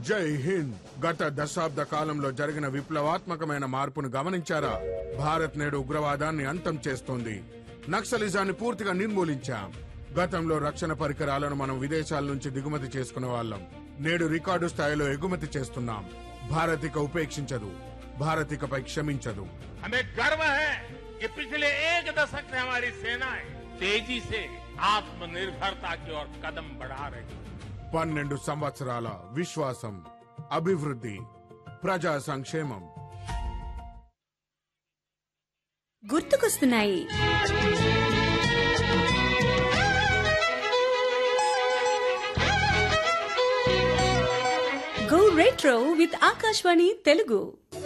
జై హింద్ గత దశాబ్ద కాలంలో జరిగిన విప్లవాత్మకమైన మార్పును గమనించారా భారత్ నేడు ఉగ్రవాదాన్ని అంతం చేస్తోంది నక్సలిజాన్ని పూర్తిగా నిర్మూలించాం గతంలో రక్షణ పరికరాలను మనం విదేశాల నుంచి దిగుమతి చేసుకునే వాళ్ళం నేడు రికార్డు స్థాయిలో ఎగుమతి చేస్తున్నాం భారత్ ఇక ఉపేక్షించదు భారత్ ఇకపై క్షమించదు हमें गर्व है कि पिछले एक दशक से हमारी सेनाएं तेजी से आत्मनिर्भरता की ओर कदम बढ़ा रही है పన్నెండు సంవత్సరాల విశ్వాసం అభివృద్ధి ప్రజా సంక్షేమం గుర్తుకొస్తున్నాయి go retro with Akashvani Telugu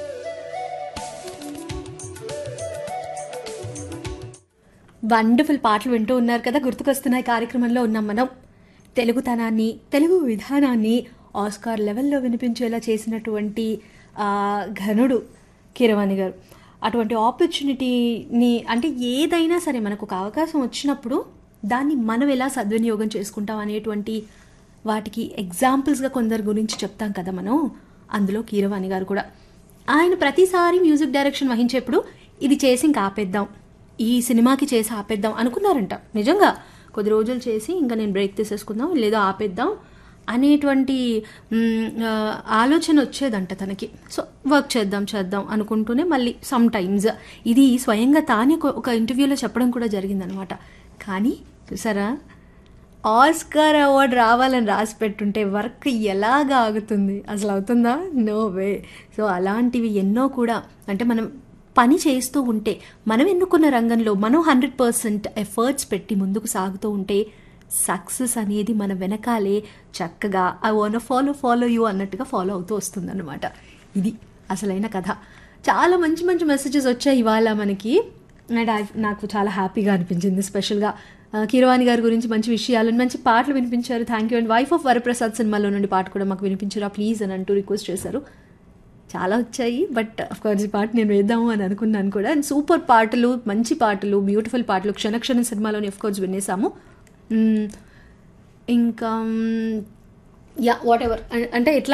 wonderful పాటలు వింటూ ఉన్నారు కదా గుర్తుకొస్తున్నాయి కార్యక్రమంలో ఉన్నాం మనం తెలుగుతనాన్ని తెలుగు విధానాన్ని ఆస్కార్ లెవెల్లో వినిపించేలా చేసినటువంటి ఆ, ఘనుడు కీరవాణి గారు అటువంటి ఆపర్చునిటీని అంటే ఏదైనా సరే మనకు ఒక అవకాశం వచ్చినప్పుడు దాన్ని మనం ఎలా సద్వినియోగం చేసుకుంటాం అనేటువంటి వాటికి ఎగ్జాంపుల్స్గా కొందరి గురించి చెప్తాం కదా మనం అందులో కీరవాణి గారు కూడా ఆయన ప్రతిసారి మ్యూజిక్ డైరెక్షన్ వహించేప్పుడు ఇది చేసి ఇంకా ఆపేద్దాం ఈ సినిమాకి చేసి ఆపేద్దాం అనుకున్నారంట నిజంగా కొద్ది రోజులు చేసి ఇంకా నేను బ్రేక్ తీసేసుకుందాం లేదా ఆపేద్దాం అనేటువంటి మ్, ఆ, ఆలోచన వచ్చేదంట తనకి సో వర్క్ చేద్దాం చేద్దాం అనుకుంటూనే మళ్ళీ సమ్ టైమ్స్ ఇది స్వయంగా తానే ఒక- ఒక ఇంటర్వ్యూలో చెప్పడం కూడా జరిగిందనమాట కానీ చూసారా ఆస్కార్ అవార్డు రావాలని రాసి పెట్టుంటే వర్క్ ఎలాగా ఆగుతుంది అసలు అవుతుందా నో వే సో అలాంటివి ఎన్నో కూడా అంటే మనం పని చేస్తూ ఉంటే మనం ఎన్నుకున్న రంగంలో మనం హండ్రెడ్ పర్సెంట్ ఎఫర్ట్స్ పెట్టి ముందుకు సాగుతూ ఉంటే సక్సెస్ అనేది మన వెనకాలే చక్కగా I wanna follow follow you అన్నట్టుగా ఫాలో అవుతూ వస్తుందన్నమాట ఇది అసలైన కథ చాలా మంచి మంచి మెసేజెస్ వచ్చాయి ఇవాళ మనకి అండ్ ఐ నాకు చాలా హ్యాపీగా అనిపించింది స్పెషల్గా ఆ, కీరవాణి గారి గురించి మంచి విషయాలు మంచి పాటలు వినిపించారు thank you and wife of Varaprasad సినిమాలో నుండి పాట కూడా మాకు వినిపించారా ప్లీజ్ అని అంటూ రిక్వెస్ట్ చేశారు చాలా వచ్చాయి బట్ కోర్స్ ఈ పాట నేను వేద్దాము అని అనుకున్నాను కూడా అండ్ సూపర్ పాటలు మంచి పాటలు బ్యూటిఫుల్ పాటలు క్షణక్షణ సినిమాలోని కోర్స్ వినేసాము మ్మ్, ఇంకా యా వాట్ ఎవర్ అంటే ఎట్లా